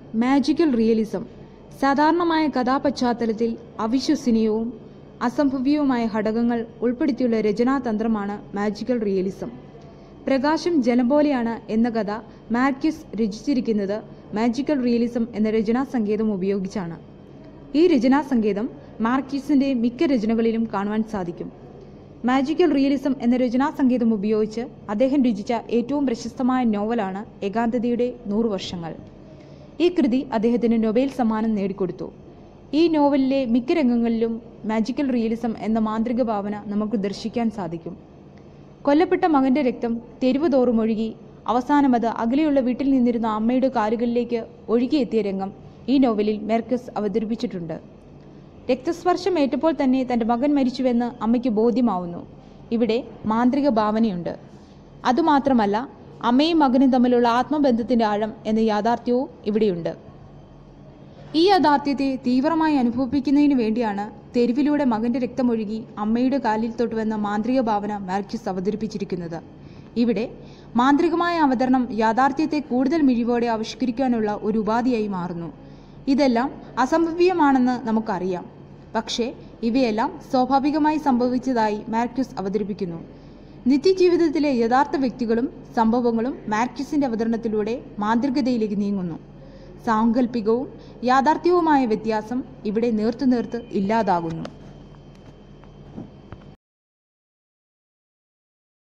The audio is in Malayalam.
മാജിക്കൽ റിയലിസം സാധാരണമായ കഥാപശ്ചാത്തലത്തിൽ അവിശ്വസനീയവും അസംഭവ്യവുമായ ഘടകങ്ങൾ ഉൾപ്പെടുത്തിയുള്ള രചനാതന്ത്രമാണ് മാജിക്കൽ റിയലിസം പ്രകാശം ജലം പോലെയാണ് എന്ന കഥ മാർക്യൂസ് രചിച്ചിരിക്കുന്നത് മാജിക്കൽ റിയലിസം എന്ന രചനാ സങ്കേതം ഉപയോഗിച്ചാണ് ഈ രചനാ സങ്കേതം മാർക്യൂസിന്റെ മിക്ക രചനകളിലും കാണുവാൻ സാധിക്കും മാജിക്കൽ റിയലിസം എന്ന രചനാ സങ്കേതം ഉപയോഗിച്ച് അദ്ദേഹം രചിച്ച ഏറ്റവും പ്രശസ്തമായ നോവലാണ് ഏകാന്തതയുടെ നൂറ് വർഷങ്ങൾ ഈ കൃതി അദ്ദേഹത്തിന് നൊബേൽ സമ്മാനം നേടിക്കൊടുത്തു ഈ നോവലിലെ മിക്ക രംഗങ്ങളിലും മാജിക്കൽ റിയലിസം എന്ന മാന്ത്രിക ഭാവന നമുക്ക് ദർശിക്കാൻ സാധിക്കും കൊല്ലപ്പെട്ട മകന്റെ രക്തം തെരുവ് തോറും ഒഴുകി അവസാനം അത് അകലെയുള്ള വീട്ടിൽ നിന്നിരുന്ന അമ്മയുടെ കാലുകളിലേക്ക് ഒഴുകിയെത്തിയ രംഗം ഈ നോവലിൽ മെർക്കസ് അവതരിപ്പിച്ചിട്ടുണ്ട് രക്തസ്പർശം ഏറ്റപ്പോൾ തന്നെ തന്റെ മകൻ മരിച്ചുവെന്ന് അമ്മയ്ക്ക് ബോധ്യമാവുന്നു ഇവിടെ മാന്ത്രിക ഭാവനയുണ്ട് അതുമാത്രമല്ല അമ്മയും മകനും തമ്മിലുള്ള ആത്മബന്ധത്തിന്റെ ആഴം എന്ന യാഥാർത്ഥ്യവും ഇവിടെയുണ്ട് ഈ യാഥാർത്ഥ്യത്തെ തീവ്രമായി അനുഭവിപ്പിക്കുന്നതിന് വേണ്ടിയാണ് തെരുവിലൂടെ മകന്റെ രക്തമൊഴുകി അമ്മയുടെ കാലിൽ തൊട്ടുവെന്ന മാന്ത്രിക ഭാവന മാർക്യൂസ് അവതരിപ്പിച്ചിരിക്കുന്നത് ഇവിടെ മാന്ത്രികമായ അവതരണം യാഥാർത്ഥ്യത്തെ കൂടുതൽ മിഴിവോടെ ആവിഷ്കരിക്കാനുള്ള ഒരു ഉപാധിയായി മാറുന്നു ഇതെല്ലാം അസംഭവ്യമാണെന്ന് നമുക്കറിയാം പക്ഷേ ഇവയെല്ലാം സ്വാഭാവികമായി സംഭവിച്ചതായി മാർക്യൂസ് അവതരിപ്പിക്കുന്നു നിത്യജീവിതത്തിലെ യഥാർത്ഥ വ്യക്തികളും സംഭവങ്ങളും മാർക്യൂസിന്റെ അവതരണത്തിലൂടെ മാന്ത്രികതയിലേക്ക് നീങ്ങുന്നു സാങ്കല്പികവും യാഥാർത്ഥ്യവുമായ വ്യത്യാസം ഇവിടെ നേർത്തു നേർത്ത് ഇല്ലാതാകുന്നു